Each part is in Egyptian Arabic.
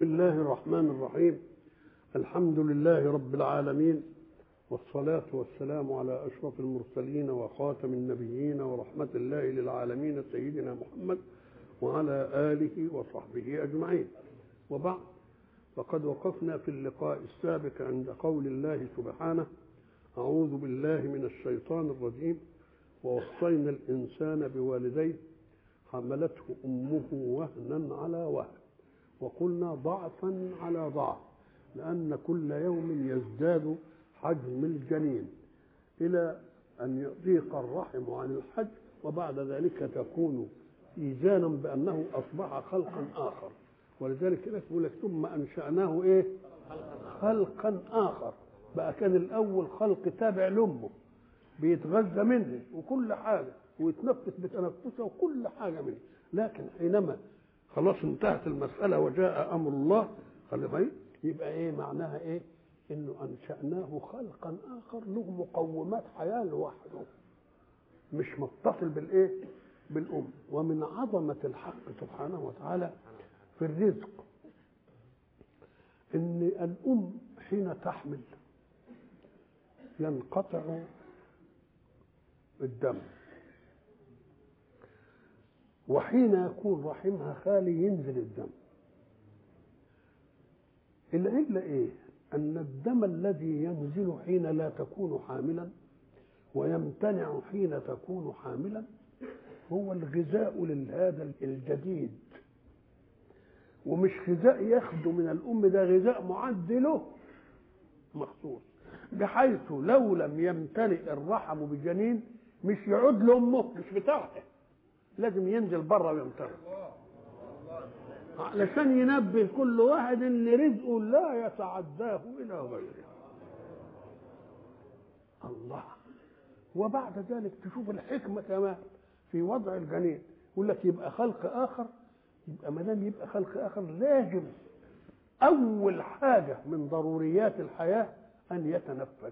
الله الرحمن الرحيم الحمد لله رب العالمين والصلاة والسلام على أشرف المرسلين وخاتم النبيين ورحمة الله للعالمين سيدنا محمد وعلى آله وصحبه أجمعين وبعد فقد وقفنا في اللقاء السابق عند قول الله سبحانه أعوذ بالله من الشيطان الرجيم ووصينا الإنسان بوالديه حملته أمه وهنا على وهن وقلنا ضعفا على ضعف لأن كل يوم يزداد حجم الجنين إلى أن يضيق الرحم عن الحجم وبعد ذلك تكون إيزانا بأنه أصبح خلقا آخر ولذلك هناك يقول لك ثم أنشأناه إيه؟ خلقا آخر بقى كان الأول خلق تابع لأمه بيتغذى منه وكل حاجة ويتنفس بتنفسه وكل حاجة منه لكن حينما خلاص انتهت المسألة وجاء أمر الله خلي بالك يبقى إيه معناها إيه؟ إنه أنشأناه خلقا آخر له مقومات حياة لوحده مش متصل بالإيه؟ بالأم ومن عظمة الحق سبحانه وتعالى في الرزق إن الأم حين تحمل ينقطع الدم وحين يكون رحمها خالي ينزل الدم العلة ايه ان الدم الذي ينزل حين لا تكون حاملا ويمتنع حين تكون حاملا هو الغذاء لهذا الجديد ومش غذاء ياخده من الام ده غذاء معد له مخصوص بحيث لو لم يمتلئ الرحم بجنين مش يعود لامه مش بتاعته لازم ينزل بره ويمتلئ علشان ينبه كل واحد ان رزقه لا يتعداه الى غيره الله وبعد ذلك تشوف الحكمه كمان في وضع الجنين يقول لك يبقى خلق اخر يبقى ما دام يبقى خلق اخر لازم اول حاجه من ضروريات الحياه ان يتنفس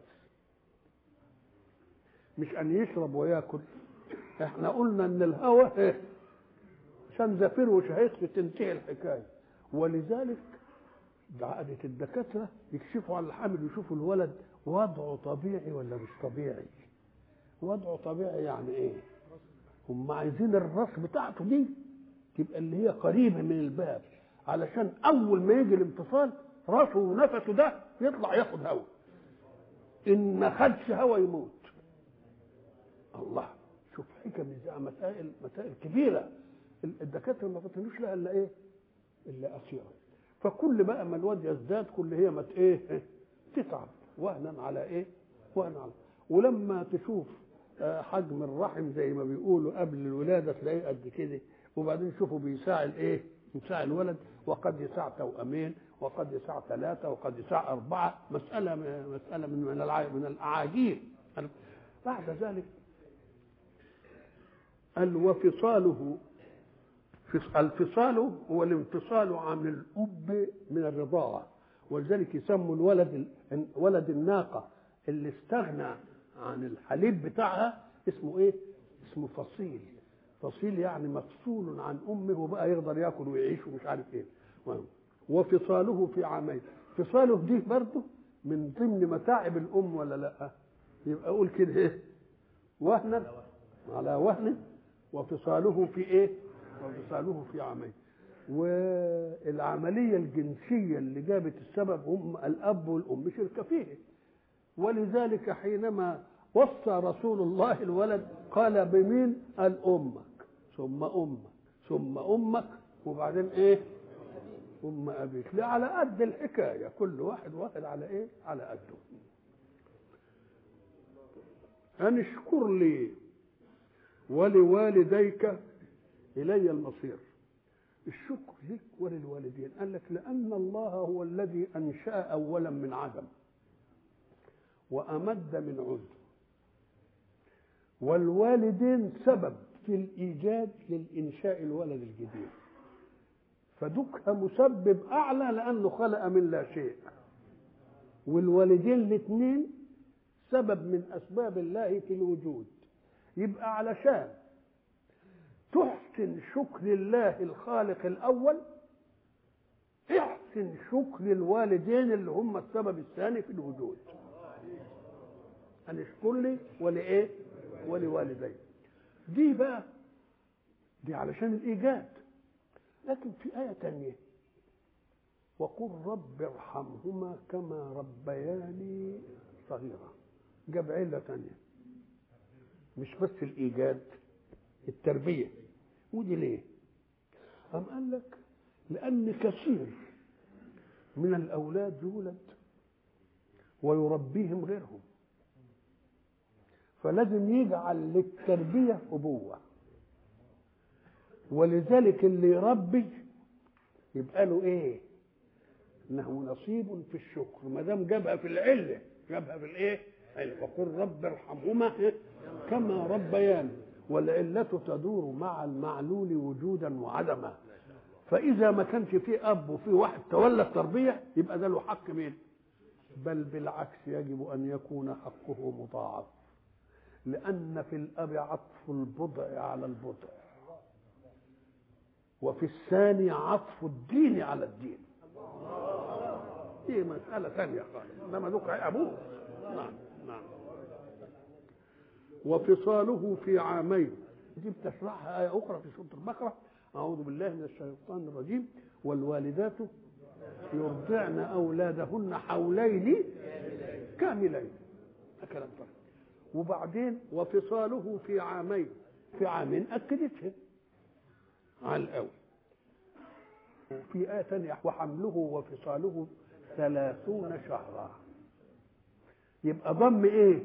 مش ان يشرب وياكل احنا قلنا ان الهواء عشان زفير وشهيق تنتهي الحكايه ولذلك عادة الدكاترة يكشفوا على الحامل يشوفوا الولد وضعه طبيعي ولا مش طبيعي وضعه طبيعي يعني ايه هم عايزين الراس بتاعته دي تبقى اللي هي قريبة من الباب علشان أول ما يجي الانفصال راسه ونفسه ده يطلع ياخد هواء إن ما خدش هواء يموت الله شوف حكم ازاي مسائل مسائل كبيرة الدكاترة ما فطنوش لها إلا إيه؟ إلا أخيرا فكل بقى ما الواد يزداد كل هي ما إيه؟ تتعب وهنا على إيه؟ وهنا على ولما تشوف حجم الرحم زي ما بيقولوا قبل الولاده تلاقيه قد كده وبعدين شوفوا بيساع الايه؟ يساع الولد وقد يساع توأمين وقد يساع ثلاثه وقد يساع اربعه مساله مساله من من من الاعاجيب بعد ذلك قال وفصاله الفصال هو الانفصال عن الاب من الرضاعه ولذلك يسموا الولد ولد الناقه اللي استغنى عن الحليب بتاعها اسمه ايه؟ اسمه فصيل فصيل يعني مفصول عن امه وبقى يقدر ياكل ويعيش ومش عارف ايه وفصاله في عامين فصاله دي برضه من ضمن متاعب الام ولا لا؟ يبقى اقول كده ايه؟ وهنا على وهن وفصاله في ايه؟ وفصاله في عامين والعمليه الجنسيه اللي جابت السبب هم الاب والام شركه فيه ولذلك حينما وصى رسول الله الولد قال بمين قال امك ثم امك ثم امك وبعدين ايه ام ابيك لا على قد الحكايه كل واحد واحد على ايه على قده ان اشكر لي ولوالديك الي المصير الشكر لك وللوالدين قال لك لان الله هو الذي انشا اولا من عدم وأمد من عد والوالدين سبب في الإيجاد للإنشاء الولد الجديد فدك مسبب أعلى لأنه خلق من لا شيء والوالدين الاثنين سبب من أسباب الله في الوجود يبقى علشان تحسن شكر الله الخالق الأول احسن شكر الوالدين اللي هم السبب الثاني في الوجود أن اشكر لي ولإيه؟ ولوالدي دي بقى دي علشان الإيجاد لكن في آية تانية وقل رب ارحمهما كما ربياني صغيرا جاب علة تانية مش بس الإيجاد التربية ودي ليه؟ أم قال لك لأن كثير من الأولاد يولد ويربيهم غيرهم فلازم يجعل للتربية أبوة ولذلك اللي يربي يبقى له إيه؟ له نصيب في الشكر ما دام جابها في العلة جابها في الإيه؟ وقل رب ارحمهما كما ربياني والعلة تدور مع المعلول وجودا وعدما فإذا ما كانش في أب وفي واحد تولى التربية يبقى ده له حق مين؟ بل بالعكس يجب أن يكون حقه مضاعف لأن في الأب عطف البضع على البضع وفي الثاني عطف الدين على الدين دي مسألة ثانية خالص إنما ذكر أبوه نعم نعم وفصاله في عامين دي بتشرحها آية أخرى في سورة البقرة أعوذ بالله من الشيطان الرجيم والوالدات يرضعن أولادهن حولين كاملين ده كلام طيب وبعدين وفصاله في عامين في عامين أكدتها على الأول وفي آية ثانية وحمله وفصاله ثلاثون شهرا يبقى ضم ايه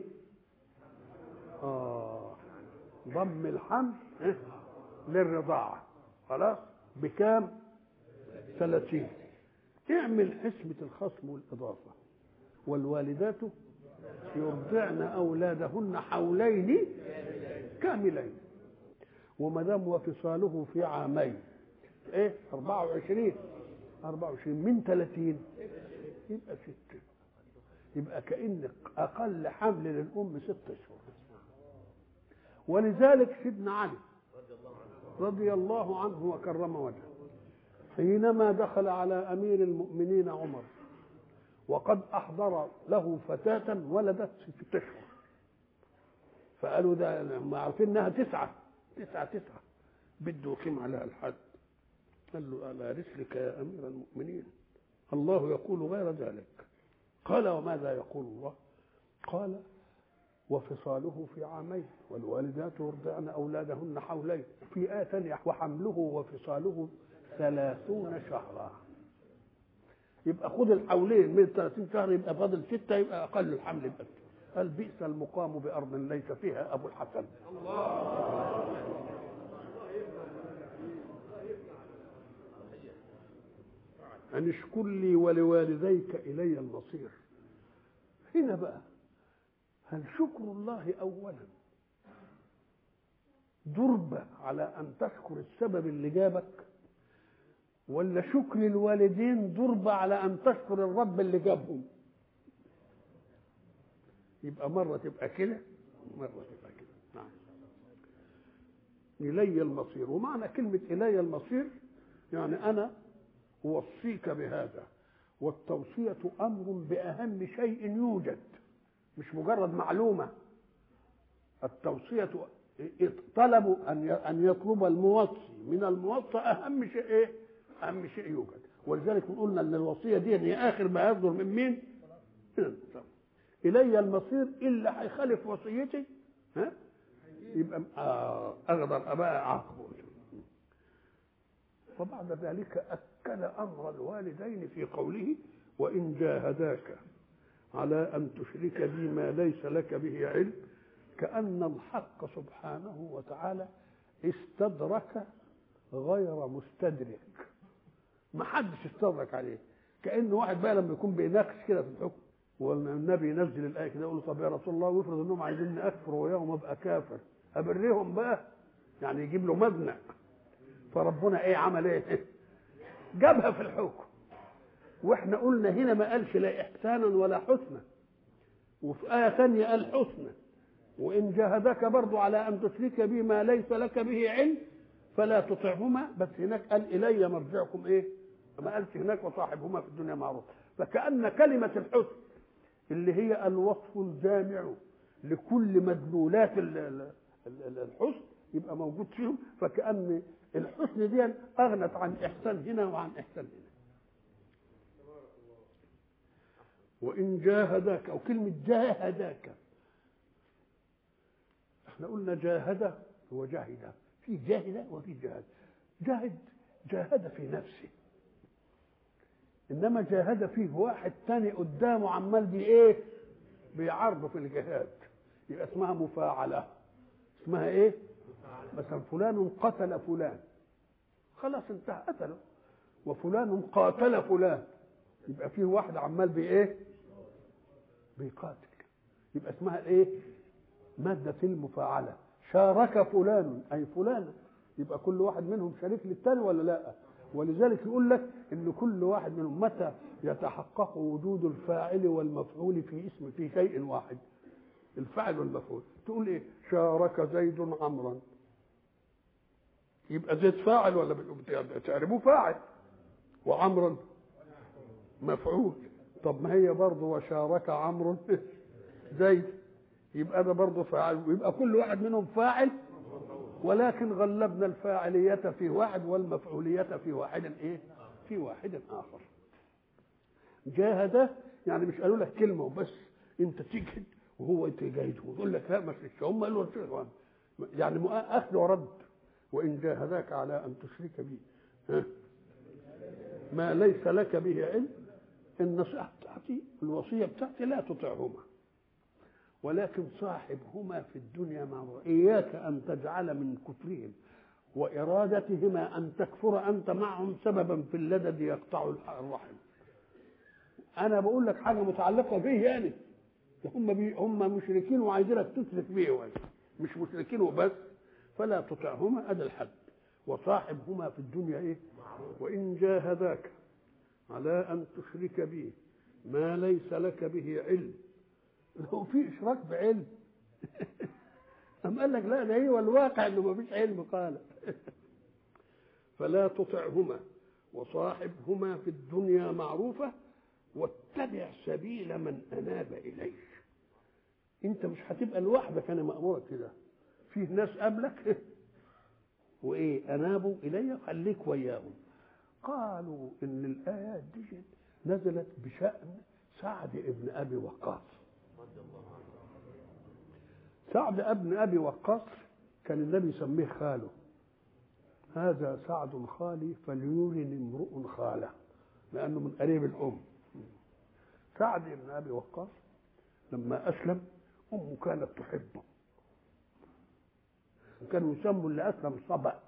آه ضم الحمل إيه؟ للرضاعة خلاص بكام ثلاثين اعمل حسبة الخصم والإضافة والوالدات يرضعن أولادهن حولين كاملين وما دام وفصاله في عامين ايه 24 24 من 30 يبقى ستة يبقى كأن أقل حمل للأم ست أشهر ولذلك سيدنا علي رضي الله عنه وكرم وجهه حينما دخل على أمير المؤمنين عمر وقد أحضر له فتاة ولدت ست أشهر فقالوا ده ما عارفين انها تسعة تسعة تسعة بده يقيم عليها الحد قال له ألا رسلك يا أمير المؤمنين الله يقول غير ذلك قال وماذا يقول الله قال وفصاله في عامين والوالدات يرضعن أولادهن حولين في آية ثانية وحمله وفصاله ثلاثون شهرا يبقى خد الحولين من 30 شهر يبقى فاضل ستة يبقى أقل الحمل يبقى قال بئس المقام بأرض ليس فيها أبو الحسن أن اشكر لي ولوالديك إلي المصير هنا بقى هل شكر الله أولا ضربة على أن تشكر السبب اللي جابك ولا شكر الوالدين ضربة على أن تشكر الرب اللي جابهم يبقى مرة تبقى كده مرة تبقى كده نعم إلي المصير ومعنى كلمة إلي المصير يعني أنا أوصيك بهذا والتوصية أمر بأهم شيء يوجد مش مجرد معلومة التوصية طلب أن أن يطلب الموصي من الموصى أهم شيء إيه؟ أهم شيء يوجد ولذلك قلنا أن الوصية دي هي آخر ما يصدر من مين؟ إلي المصير إلا هيخالف وصيتي ها؟ يبقى آه أقدر أبقى أعاقبه وبعد ذلك أكد أمر الوالدين في قوله وإن جاهداك على أن تشرك بي ما ليس لك به علم كأن الحق سبحانه وتعالى استدرك غير مستدرك ما حدش استدرك عليه كأن واحد بقى لما يكون بيناقش كده في الحكم والنبي ينزل الآية كده يقول له طب يا رسول الله ويفرض انهم عايزين اكفر وياهم ابقى كافر ابريهم بقى يعني يجيب له مبنى فربنا ايه عمل ايه جابها في الحكم واحنا قلنا هنا ما قالش لا احسانا ولا حسنا وفي آية ثانية قال حسنا وإن جاهدك برضو على أن تشرك بي ما ليس لك به علم فلا تطعهما بس هناك قال إلي مرجعكم إيه ما قالش هناك وصاحبهما في الدنيا معروف فكأن كلمة الحسن اللي هي الوصف الجامع لكل مدلولات الحسن يبقى موجود فيهم فكأن الحسن دي أغنت عن إحسان هنا وعن إحسان هنا وإن جاهداك أو كلمة جاهداك احنا قلنا جاهد هو جاهد في جاهد وفي جاهد جاهد جاهد في نفسه انما جاهد فيه واحد تاني قدامه عمال بي ايه بيعرضه في الجهاد يبقى اسمها مفاعله اسمها ايه مثلا فلان قتل فلان خلاص انتهى قتله وفلان قاتل فلان يبقى فيه واحد عمال بايه بيقاتل يبقى اسمها ايه مادة المفاعلة شارك فلان أي فلان يبقى كل واحد منهم شريك للتاني ولا لا ولذلك يقول لك ان كل واحد منهم متى يتحقق وجود الفاعل والمفعول في اسم في شيء واحد الفاعل والمفعول تقول ايه شارك زيد عمرا يبقى زيد فاعل ولا تعرفوه فاعل وعمرا مفعول طب ما هي برضه وشارك عمرو زيد يبقى ده برضه فاعل ويبقى كل واحد منهم فاعل ولكن غلبنا الفاعلية في واحد والمفعولية في واحد ايه؟ في واحد آخر. جاهد يعني مش قالوا لك كلمة وبس أنت تجهد وهو يجاهد ويقول لك لا ما فيش هم قالوا يعني أخذ ورد وإن جاهداك على أن تشرك بي ها ما ليس لك به علم النصيحة بتاعتي الوصية بتاعتي لا تطعهما ولكن صاحبهما في الدنيا معروف إياك أن تجعل من كفرهم وإرادتهما أن تكفر أنت معهم سببا في اللدد يقطع الرحم أنا بقول لك حاجة متعلقة به يعني هم بي هم مشركين وعايزينك تشرك بيه مش مشركين وبس فلا تطعهما أدى الحد وصاحبهما في الدنيا إيه وإن جاهداك على أن تشرك به ما ليس لك به علم لو في اشراك بعلم أم قال لك لا ده هو الواقع انه ما فيش علم قال فلا تطعهما وصاحبهما في الدنيا معروفة واتبع سبيل من أناب إليك أنت مش هتبقى لوحدك أنا مأمورك كده فيه ناس قبلك وإيه أنابوا إلي خليك وياهم قالوا إن الآيات دي نزلت بشأن سعد ابن أبي وقاص سعد ابن ابي وقاص كان النبي يسميه خاله هذا سعد خالي فليورني امرؤ خاله لانه من قريب الام سعد بن ابي وقاص لما اسلم امه كانت تحبه كانوا يسموا اللي اسلم صبأ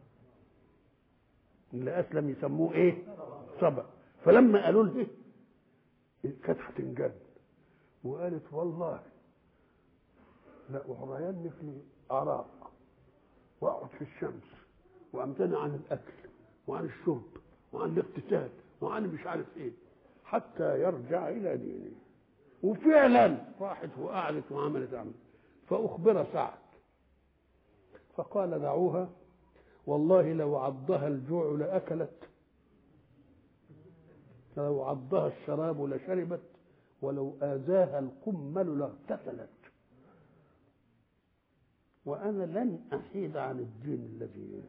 اللي اسلم يسموه ايه صبأ فلما قالوا له كانت هتنجد وقالت والله لأعرين في الأعراق وأقعد في الشمس وأمتنع عن الأكل وعن الشرب وعن الاغتسال وعن مش عارف إيه حتى يرجع إلى دينه وفعلا راحت وقعدت وعملت عمل فأخبر سعد فقال دعوها والله لو عضها الجوع لأكلت لو عضها الشراب لشربت ولو آذاها القمل لاغتسلت وأنا لن أحيد عن الدين الذي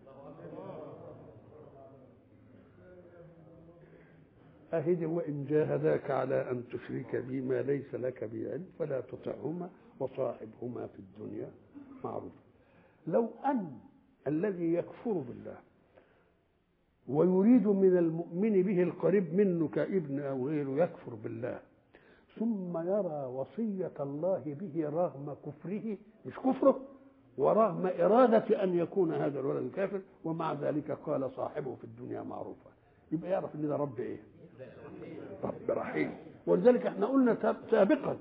أهد وإن جاهداك على أن تشرك بي ما ليس لك به علم فلا تطعهما وصاحبهما في الدنيا معروفا لو أن الذي يكفر بالله ويريد من المؤمن به القريب منه كابن أو غيره يكفر بالله ثم يرى وصية الله به رغم كفره مش كفره ورغم إرادة أن يكون هذا الولد الكافر ومع ذلك قال صاحبه في الدنيا معروفا يبقى يعرف ان ده رب ايه رب رحيم ولذلك احنا قلنا سابقا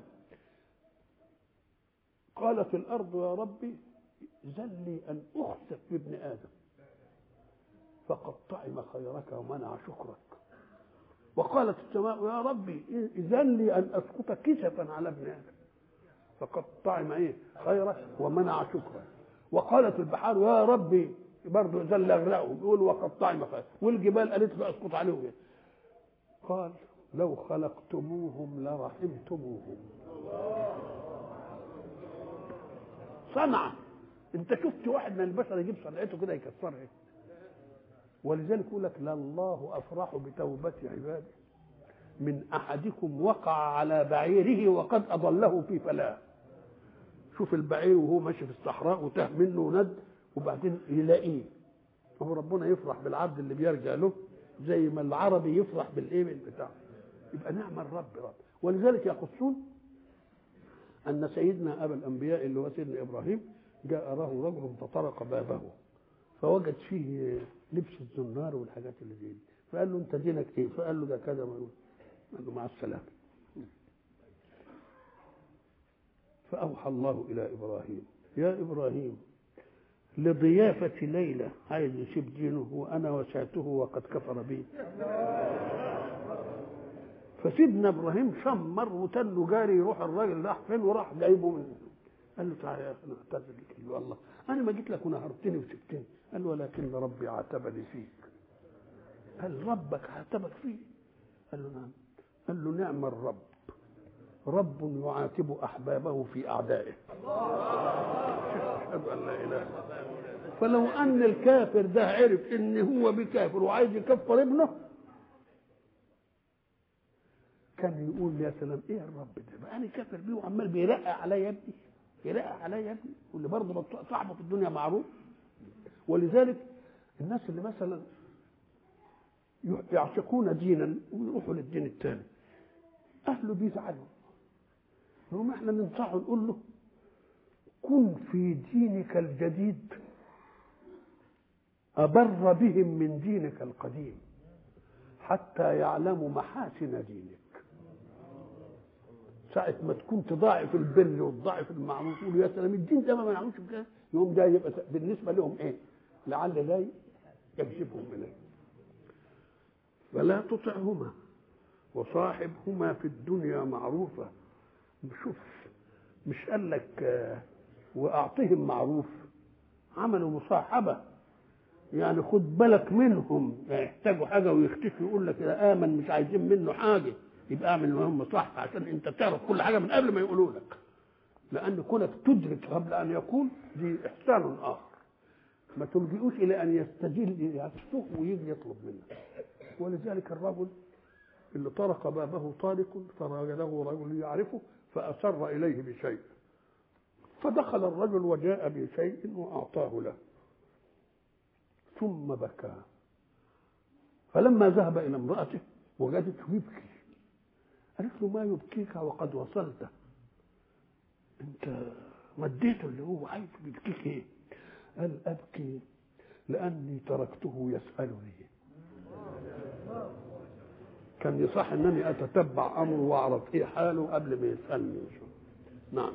قالت الارض يا ربي زل لي ان اخسف بابن ادم فقد طعم خيرك ومنع شكرك وقالت السماء يا ربي اذن لي ان اسقط كسفا على ابن ادم فقد طعم ايه خيرك ومنع شكرك وقالت البحار يا ربي برضه ذل اغرقهم يقول وقد طعم خير والجبال قالت له اسقط عليهم قال لو خلقتموهم لرحمتموهم صنعة انت شفت واحد من البشر يجيب صنعته كده يكسرها ولذلك يقول لك لله افرح بتوبة عباده من احدكم وقع على بعيره وقد اضله في فلاه شوف البعير وهو ماشي في الصحراء وتاه منه وند وبعدين يلاقيه هو ربنا يفرح بالعبد اللي بيرجع له زي ما العربي يفرح بالايه بتاعه يبقى نعم الرب رب ولذلك يقصون ان سيدنا ابا الانبياء اللي هو سيدنا ابراهيم جاء له رجل فطرق بابه فوجد فيه لبس الزنار والحاجات اللي زي دي فقال له انت دينك ايه؟ فقال له ده كذا قال له مع السلامه فأوحى الله إلى إبراهيم يا إبراهيم لضيافة ليلى عايز يسيب دينه وأنا وسعته وقد كفر بي فسيدنا إبراهيم شمر وتنه جاري يروح الراجل راح فين وراح جايبه من قال له تعالى يا أخي أنا أعتذر لك قال له والله أنا ما جيت لك ونهرتني وسبتني قال له ولكن ربي عاتبني فيك قال ربك عاتبك فيه قال له نعم قال له نعم الرب رب يعاتب احبابه في اعدائه اشهد ان لا اله فلو ان الكافر ده عرف ان هو بكافر وعايز يكفر ابنه كان يقول يا سلام ايه الرب ده بقى انا كافر بيه وعمال بيرقع عليا يا ابني يرقع عليا يا ابني واللي برضه صاحبه في الدنيا معروف ولذلك الناس اللي مثلا يعشقون دينا ويروحوا للدين الثاني اهله بيزعلوا نقوم احنا ننصحه نقول له كن في دينك الجديد أبر بهم من دينك القديم حتى يعلموا محاسن دينك ساعة ما تكون تضاعف البر وتضاعف المعروف يقولوا يا سلام الدين ده ما يعملوش بكده يوم ده يبقى بالنسبة لهم ايه؟ لعل لا يجذبهم إليه فلا تطعهما وصاحبهما في الدنيا معروفة شوف مش قال لك واعطهم معروف عملوا مصاحبه يعني خد بالك منهم يحتاجوا حاجه ويختفي يقول لك اذا امن مش عايزين منه حاجه يبقى اعمل لهم مصاحبه عشان انت تعرف كل حاجه من قبل ما يقولوا لك لان كونك تدرك قبل ان يقول دي احسان اخر ما تلجئوش الى ان يستجل يعطفه ويجي يطلب منك ولذلك الرجل اللي طرق بابه طارق فوجده رجل يعرفه فأسر إليه بشيء فدخل الرجل وجاء بشيء وأعطاه له ثم بكى فلما ذهب إلى امرأته وجدته يبكي قالت له ما يبكيك وقد وصلت انت مديته اللي هو عايز بيبكيك ايه قال ابكي لاني تركته يسالني كان يصح انني اتتبع امره واعرف ايه حاله قبل ما يسالني نعم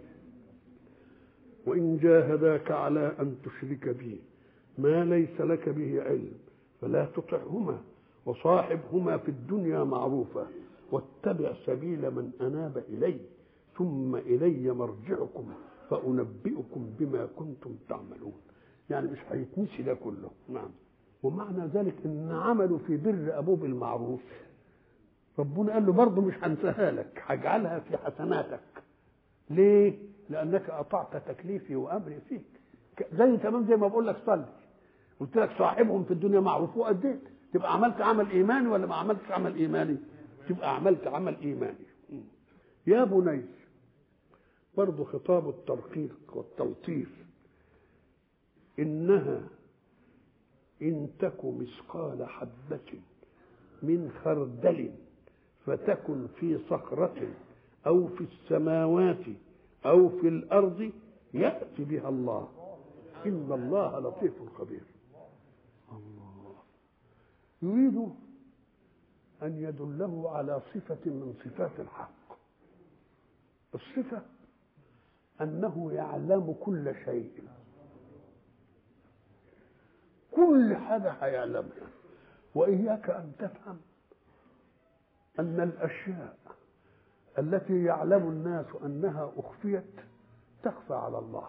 وان جاهداك على ان تشرك بي ما ليس لك به علم فلا تطعهما وصاحبهما في الدنيا معروفا واتبع سبيل من اناب الي ثم الي مرجعكم فانبئكم بما كنتم تعملون يعني مش هيتنسي ده كله نعم ومعنى ذلك ان عملوا في بر ابوه بالمعروف ربنا قال له برضه مش هنساها لك هجعلها في حسناتك ليه لانك اطعت تكليفي وامري فيك زي تمام زي ما بقول لك صلي قلت لك صاحبهم في الدنيا معروف واديت تبقى عملت عمل ايماني ولا ما عملتش عمل ايماني تبقى عملت عمل ايماني يا بني برضه خطاب الترقيق والتلطيف انها ان تك مثقال حبه من خردل فتكن في صخرة أو في السماوات أو في الأرض يأتي بها الله إن الله لطيف خبير الله يريد أن يدله على صفة من صفات الحق الصفة أنه يعلم كل شيء كل حاجة هيعلمها وإياك أن تفهم أن الأشياء التي يعلم الناس أنها أخفيت تخفى على الله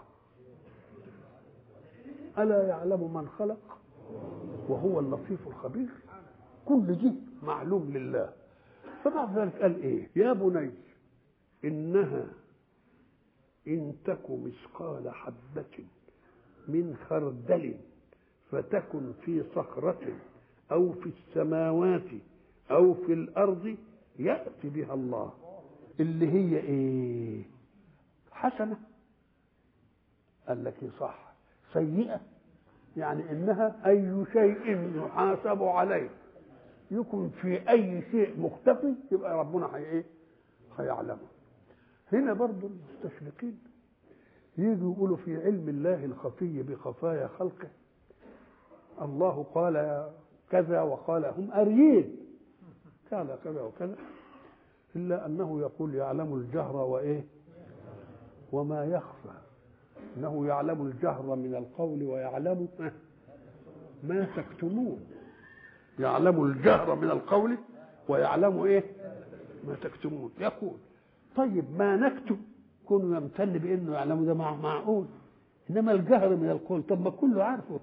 ألا يعلم من خلق وهو اللطيف الخبير كل دي معلوم لله فبعد ذلك قال ايه يا بني انها ان تك مثقال حبه من خردل فتكن في صخره او في السماوات او في الارض ياتي بها الله اللي هي ايه حسنه قال لك صح سيئه يعني انها اي شيء يحاسب عليه يكون في اي شيء مختفي يبقى ربنا هي ايه هيعلمه هنا برضو المستشرقين يجوا يقولوا في علم الله الخفي بخفايا خلقه الله قال كذا وقال هم أريين قال كذا وكذا إلا أنه يقول يعلم الجهر وإيه وما يخفى انه يعلم الجهر من القول ويعلم ما تكتمون يعلم الجهر من القول ويعلم ايه ما تكتمون يقول طيب ما نكتب كونه يمتن بانه يعلم ده معقول انما الجهر من القول طب ما كله عارفه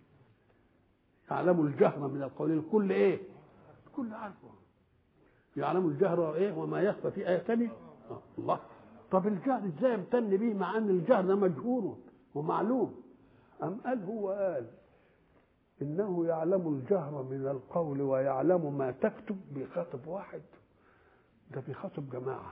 يعلم الجهر من القول الكل ايه الكل عارفه يعلم الجهر ايه وما يخفى في ايه ثانيه آه الله طب الجهل ازاي يمتن به مع ان الجهل ده مجهور ومعلوم ام قال هو قال انه يعلم الجهر من القول ويعلم ما تكتب بخاطب واحد ده بيخاطب جماعه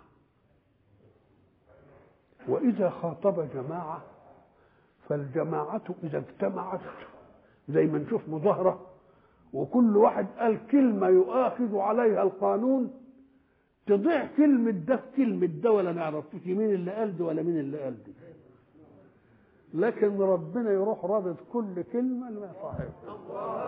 واذا خاطب جماعه فالجماعه اذا اجتمعت زي ما نشوف مظاهره وكل واحد قال كلمه يؤاخذ عليها القانون تضيع كلمة ده في كلمة ده ولا نعرفش مين اللي قال ده ولا مين اللي قال ده لكن ربنا يروح رابط كل كلمة لما صاحبها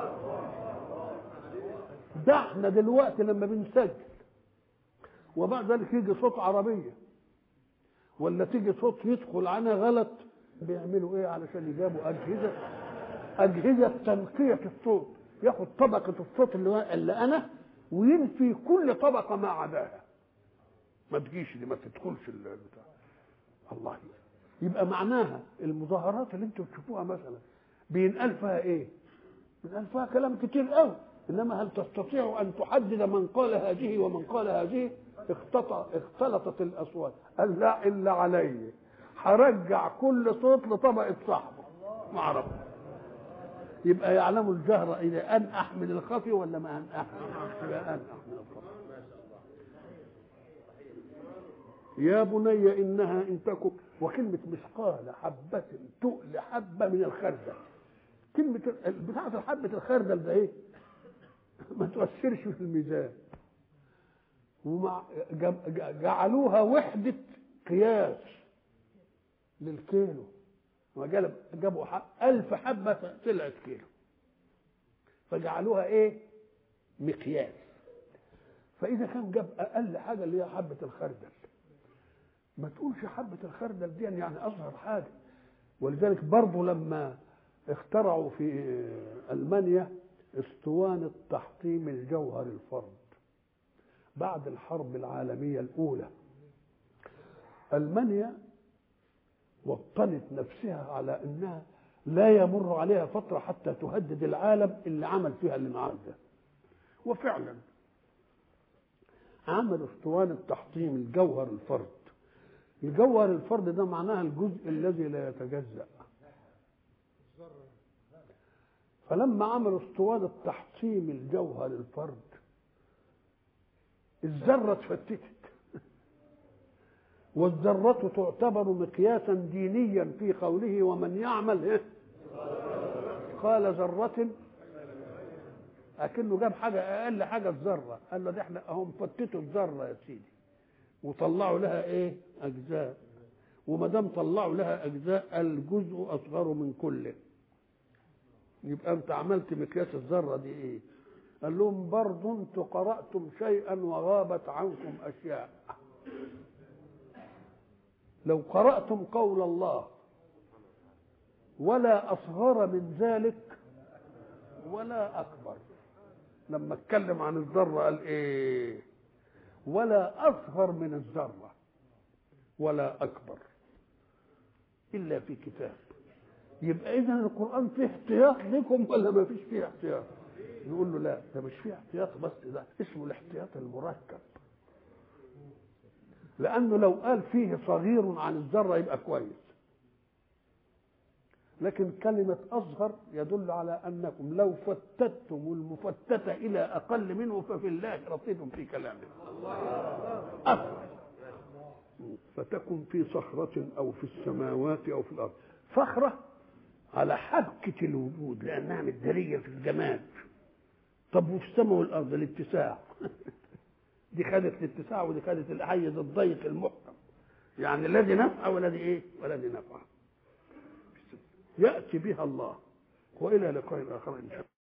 ده احنا دلوقتي لما بنسجل وبعد ذلك يجي صوت عربية ولا تيجي صوت يدخل عنها غلط بيعملوا ايه علشان يجابوا أجهزة أجهزة تنقية الصوت ياخد طبقة الصوت اللي, اللي أنا وينفي كل طبقة ما عداها ما تجيش دي ما تدخلش البتاع الله يبقى معناها المظاهرات اللي انتم تشوفوها مثلا بينقال فيها ايه؟ بينقال فيها كلام كتير قوي انما هل تستطيع ان تحدد من قال هذه ومن قال هذه؟ اختلطت الاصوات قال لا الا علي هرجع كل صوت لطبقه صاحبه ما اعرف يبقى يعلم الجهر اذا ان احمل الخفي ولا ما ان احمل يبقى ان احمل الخفي يا بني انها ان تكن وكلمه مثقال حبه تؤل حبه من الخردل كلمه بتاعه حبه الخردل ده ايه ما تؤثرش في الميزان ومع جعلوها وحده قياس للكيلو جابوا ألف حبة طلعت كيلو فجعلوها إيه؟ مقياس فإذا كان جاب أقل حاجة اللي هي حبة الخردل ما تقولش حبة الخردل دي يعني أصغر حاجة ولذلك برضه لما اخترعوا في ألمانيا اسطوانة تحطيم الجوهر الفرد بعد الحرب العالمية الأولى ألمانيا وطنت نفسها على أنها لا يمر عليها فترة حتى تهدد العالم اللي عمل فيها الانعام ده وفعلا عمل اسطوانة تحطيم الجوهر الفرد الجوهر الفرد ده معناها الجزء الذي لا يتجزأ فلما عملوا اسطوانة تحطيم الجوهر الفرد الذرة اتفتتت والذرة تعتبر مقياسا دينيا في قوله ومن يعمل إيه؟ قال ذرة أكنه جاب حاجة أقل حاجة الذرة قال له ده احنا هم فتتوا الذرة يا سيدي وطلعوا لها إيه؟ أجزاء وما دام طلعوا لها أجزاء الجزء أصغر من كله يبقى أنت عملت مقياس الذرة دي إيه؟ قال لهم برضه انتم قرأتم شيئا وغابت عنكم أشياء لو قرأتم قول الله ولا أصغر من ذلك ولا أكبر لما اتكلم عن الذرة قال إيه ولا أصغر من الذرة ولا أكبر إلا في كتاب يبقى إذا القرآن فيه احتياط لكم ولا ما فيش فيه احتياط يقول له لا ده مش فيه احتياط بس ده اسمه الاحتياط المركب لانه لو قال فيه صغير عن الذره يبقى كويس لكن كلمة أصغر يدل على أنكم لو فتتم المفتت إلى أقل منه ففي الله رصيد في كلامه أصغر فتكن في صخرة أو في السماوات أو في الأرض صخرة على حبكة الوجود لأنها مدارية في الجماد طب وفي السماء والأرض الاتساع دي خدت الاتساع ودي خدت الحيز الضيق المحكم يعني الذي نفع والذي ايه والذي نفع يأتي بها الله وإلى لقاء آخر إن شاء الله